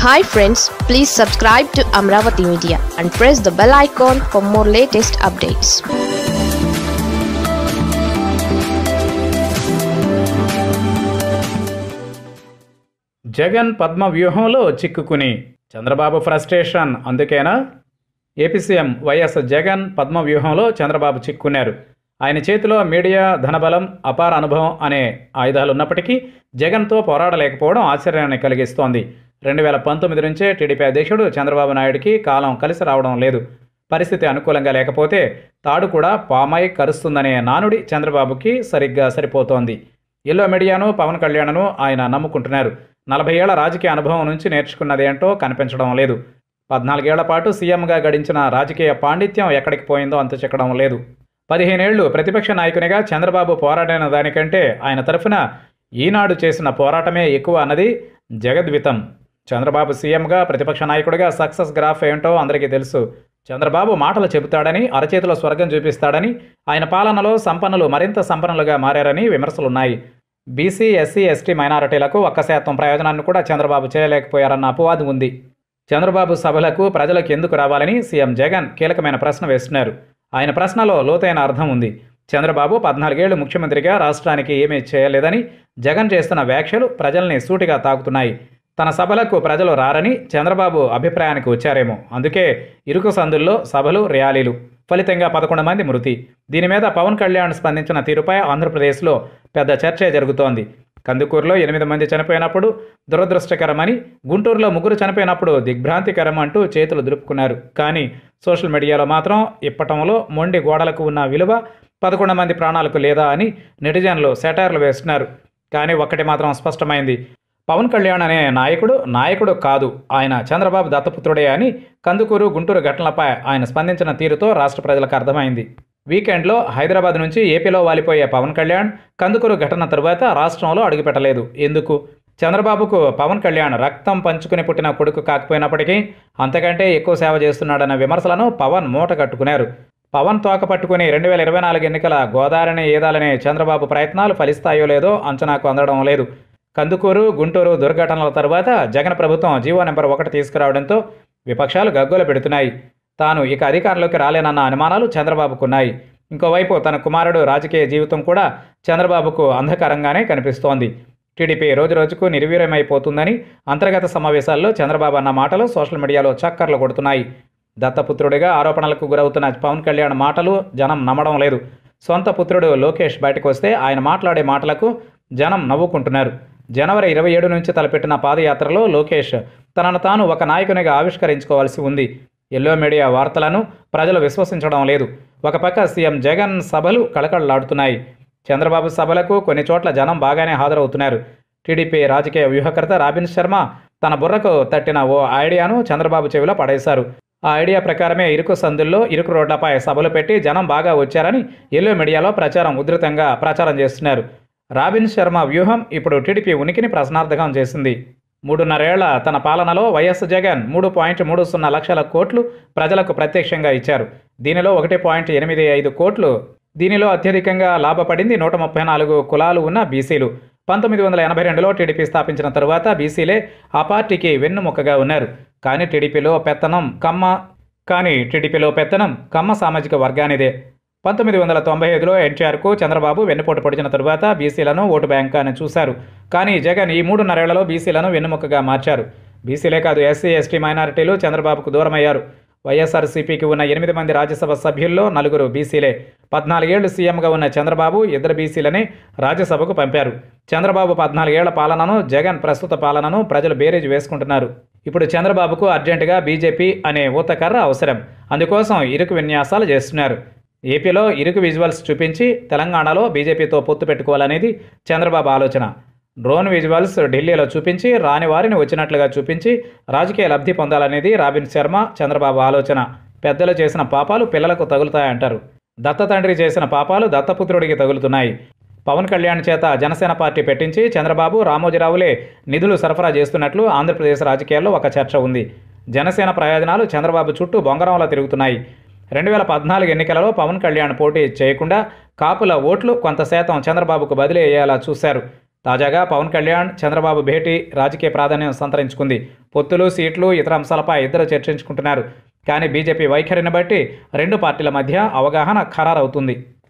hi friends please subscribe to Amaravati media and press the bell icon for more latest updates Jagan పద్మ వ్యూహంలో చిక్కుకుని Chandrababu frustration అందుకేనా AP CM YS Jagan పద్మ వ్యూహంలో చంద్రబాబు చిక్కున్నారు ఆయన చేతిలో మీడియా ధనబలం అపార అనుభవం అనే ఆయుధాలు ఉన్నప్పటికీ జగన్తో పోరాడలేకపోవడం ఆశ్చర్యాన్ని కలిగిస్తోంది రెండు వేల పంతొమ్మిది నుంచే టీడీపీ అధ్యక్షుడు చంద్రబాబు నాయుడికి కాలం కలిసి రావడం లేదు పరిస్థితి అనుకూలంగా లేకపోతే తాడు కూడా పామై కరుస్తుందనే నానుడి చంద్రబాబుకి సరిగ్గా సరిపోతోంది ఎల్లో మీడియాను పవన్ కళ్యాణ్ను ఆయన నమ్ముకుంటున్నారు నలభై ఏళ్ల రాజకీయ అనుభవం నుంచి నేర్చుకున్నదేంటో కనిపించడం లేదు పద్నాలుగేళ్ల పాటు సీఎంగా గడించిన రాజకీయ పాండిత్యం ఎక్కడికి పోయిందో అంత చిక్కడం లేదు పదిహేనేళ్లు ప్రతిపక్ష నాయకునిగా చంద్రబాబు పోరాడిన దానికంటే ఆయన తరఫున ఈనాడు చేసిన పోరాటమే ఎక్కువ అన్నది జగద్వితం చంద్రబాబు సీఎంగా ప్రతిపక్ష నాయకుడిగా సక్సెస్ గ్రాఫ్ ఏంటో అందరికీ తెలుసు చంద్రబాబు మాటలు చెబుతాడని అరచేతిలో స్వర్గం చూపిస్తాడని ఆయన పాలనలో సంపన్నులు మరింత సంపన్నులుగా మారారని విమర్శలున్నాయి బీసీ ఎస్సీ ఎస్టీ మైనారిటీలకు ఒక్క శాతం ప్రయోజనాన్ని కూడా చంద్రబాబు చేయలేకపోయారన్న అపవాదం ఉంది చంద్రబాబు సభలకు ప్రజలకు ఎందుకు రావాలని సీఎం జగన్ కీలకమైన ప్రశ్న వేస్తున్నారు ఆయన ప్రశ్నలో లోతైన అర్థం ఉంది చంద్రబాబు పద్నాలుగేళ్లు ముఖ్యమంత్రిగా రాష్ట్రానికి ఏమీ చేయలేదని జగన్ చేస్తున్న వ్యాఖ్యలు ప్రజల్ని సూటిగా తాకుతున్నాయి తన సభలకు ప్రజలు రారని చంద్రబాబు అభిప్రాయానికి వచ్చారేమో అందుకే ఇరుకు సందుల్లో సభలు ర్యాలీలు ఫలితంగా పదకొండు మంది మృతి దీని మీద పవన్ కళ్యాణ్ స్పందించిన తీరుపై ఆంధ్రప్రదేశ్లో పెద్ద చర్చే జరుగుతోంది కందుకూరులో ఎనిమిది మంది చనిపోయినప్పుడు దురదృష్టకరమని గుంటూరులో ముగ్గురు చనిపోయినప్పుడు దిగ్భ్రాంతికరం అంటూ చేతులు దులుపుకున్నారు కానీ సోషల్ మీడియాలో మాత్రం ఇప్పటంలో మొండి గోడలకు ఉన్న విలువ పదకొండు మంది ప్రాణాలకు లేదా అని నెటిజన్లు సెటైర్లు వేస్తున్నారు కానీ ఒక్కటి మాత్రం స్పష్టమైంది పవన్ కళ్యాణ్ అనే నాయకుడు నాయకుడు కాదు ఆయన చంద్రబాబు దత్తపుత్రుడే అని కందుకూరు గుంటూరు ఘటనలపై ఆయన స్పందించిన తీరుతో రాష్ట్ర ప్రజలకు అర్థమైంది వీకెండ్లో హైదరాబాద్ నుంచి ఏపీలో వాలిపోయే పవన్ కళ్యాణ్ కందుకూరు ఘటన తరువాత రాష్ట్రంలో అడుగుపెట్టలేదు ఎందుకు చంద్రబాబుకు పవన్ కళ్యాణ్ రక్తం పంచుకుని పుట్టిన కొడుకు కాకపోయినప్పటికీ అంతకంటే ఎక్కువ సేవ చేస్తున్నాడన్న విమర్శలను పవన్ మూట కట్టుకున్నారు పవన్ తోక పట్టుకుని రెండు వేల ఇరవై నాలుగు ఎన్నికల గోదావరిని ఏదాలనే చంద్రబాబు ప్రయత్నాలు ఫలిస్తాయో లేదో అంచనాకు అందడం లేదు కందుకూరు గుంటూరు దుర్ఘటనల తర్వాత జగన్ ప్రభుత్వం జీవో నెంబర్ ఒకటి తీసుకురావడంతో విపక్షాలు గగ్గోలు పెడుతున్నాయి తాను ఇక అధికారంలోకి రాలేనన్న అనుమానాలు చంద్రబాబుకున్నాయి ఇంకోవైపు తన కుమారుడు రాజకీయ జీవితం కూడా చంద్రబాబుకు అంధకారంగానే కనిపిస్తోంది టీడీపీ రోజురోజుకు నిర్వీర్యమైపోతుందని అంతర్గత సమావేశాల్లో చంద్రబాబు అన్న మాటలు సోషల్ మీడియాలో చక్కర్లు కొడుతున్నాయి దత్తపుత్రుడిగా ఆరోపణలకు గురవుతున్న పవన్ కళ్యాణ్ మాటలు జనం నమ్మడం లేదు సొంత పుత్రుడు లోకేష్ బయటకు వస్తే ఆయన మాట్లాడే మాటలకు జనం నవ్వుకుంటున్నారు జనవరి ఇరవై ఏడు నుంచి తలపెట్టిన పాదయాత్రలో లోకేష్ తనను తాను ఒక నాయకునిగా ఆవిష్కరించుకోవాల్సి ఉంది ఎల్లో మీడియా వార్తలను ప్రజలు విశ్వసించడం లేదు ఒక పక్క సీఎం జగన్ సభలు కళకళలాడుతున్నాయి చంద్రబాబు సభలకు కొన్ని చోట్ల జనం బాగానే హాజరవుతున్నారు టీడీపీ రాజకీయ వ్యూహకర్త రాబిన్ శర్మ తన బుర్రకు తట్టిన ఓ ఐడియాను చంద్రబాబు చెవిలో పడేశారు ఆ ఐడియా ప్రకారమే ఇరుకు సందుల్లో ఇరుకు రోడ్లపై సభలు పెట్టి జనం బాగా వచ్చారని ఎల్లో మీడియాలో ప్రచారం ఉధృతంగా ప్రచారం చేస్తున్నారు రాబిన్ శర్మ వ్యూహం ఇప్పుడు టీడీపీ ఉనికిని ప్రశ్నార్థకం చేసింది మూడున్నరేళ్ల తన పాలనలో వైఎస్ జగన్ మూడు పాయింట్ మూడు సున్నా లక్షల కోట్లు ప్రజలకు ప్రత్యక్షంగా ఇచ్చారు దీనిలో ఒకటి పాయింట్ ఎనిమిది ఐదు కోట్లు దీనిలో అత్యధికంగా లాభపడింది నూట ముప్పై నాలుగు కులాలు ఉన్న బీసీలు పంతొమ్మిది వందల ఎనభై రెండులో టీడీపీ స్థాపించిన తరువాత బీసీలే ఆ పార్టీకి వెన్నుముక్కగా ఉన్నారు కానీ టీడీపీలో పెత్తనం కమ్మ కానీ టీడీపీలో పెత్తనం కమ్మ సామాజిక వర్గానిదే పంతొమ్మిది వందల తొంభై ఐదులో ఎన్టీఆర్కు చంద్రబాబు వెన్నుపోటు పొడిచిన తరువాత బీసీలను ఓటు బ్యాంక్ అని చూశారు కానీ జగన్ ఈ మూడున్నరేళ్లలో బీసీలను వెన్నుముక్కగా మార్చారు బీసీలే కాదు ఎస్సీ ఎస్టీ మైనారిటీలు చంద్రబాబుకు దూరమయ్యారు వైఎస్ఆర్సీపీకి ఉన్న ఎనిమిది మంది రాజ్యసభ సభ్యుల్లో నలుగురు బీసీలే పద్నాలుగేళ్లు సీఎంగా ఉన్న చంద్రబాబు ఇద్దరు బీసీలని రాజ్యసభకు పంపారు చంద్రబాబు పద్నాలుగేళ్ల పాలనను జగన్ ప్రస్తుత పాలనను ప్రజలు బేరేజ్ వేసుకుంటున్నారు ఇప్పుడు చంద్రబాబుకు అర్జెంటుగా బీజేపీ అనే ఊతకర్ర అవసరం అందుకోసం ఇరుకు విన్యాసాలు చేస్తున్నారు ఏపీలో ఇరుకు విజువల్స్ చూపించి తెలంగాణలో బీజేపీతో పొత్తు పెట్టుకోవాలనేది చంద్రబాబు ఆలోచన డ్రోన్ విజువల్స్ ఢిల్లీలో చూపించి రాని వారిని వచ్చినట్లుగా చూపించి రాజకీయ లబ్ధి పొందాలనేది రాబిన్ శర్మ చంద్రబాబు ఆలోచన పెద్దలు చేసిన పాపాలు పిల్లలకు తగులుతాయంటారు దత్త తండ్రి చేసిన పాపాలు దత్తపుత్రుడికి తగులుతున్నాయి పవన్ కళ్యాణ్ చేత జనసేన పార్టీ పెట్టించి చంద్రబాబు రామోజీరావులే నిధులు సరఫరా చేస్తున్నట్లు ఆంధ్రప్రదేశ్ రాజకీయాల్లో ఒక చర్చ ఉంది జనసేన ప్రయోజనాలు చంద్రబాబు చుట్టూ బొంగరంలా తిరుగుతున్నాయి రెండు వేల పద్నాలుగు ఎన్నికలలో పవన్ కళ్యాణ్ పోటీ చేయకుండా కాపుల ఓట్లు కొంత శాతం చంద్రబాబుకు బదిలీ అయ్యేలా చూశారు తాజాగా పవన్ కళ్యాణ్ చంద్రబాబు భేటీ రాజకీయ ప్రాధాన్యం సంతరించుకుంది పొత్తులు సీట్లు ఇతర అంశాలపై ఇద్దరు చర్చించుకుంటున్నారు కానీ బీజేపీ వైఖరిని బట్టి రెండు పార్టీల మధ్య అవగాహన ఖరారవుతుంది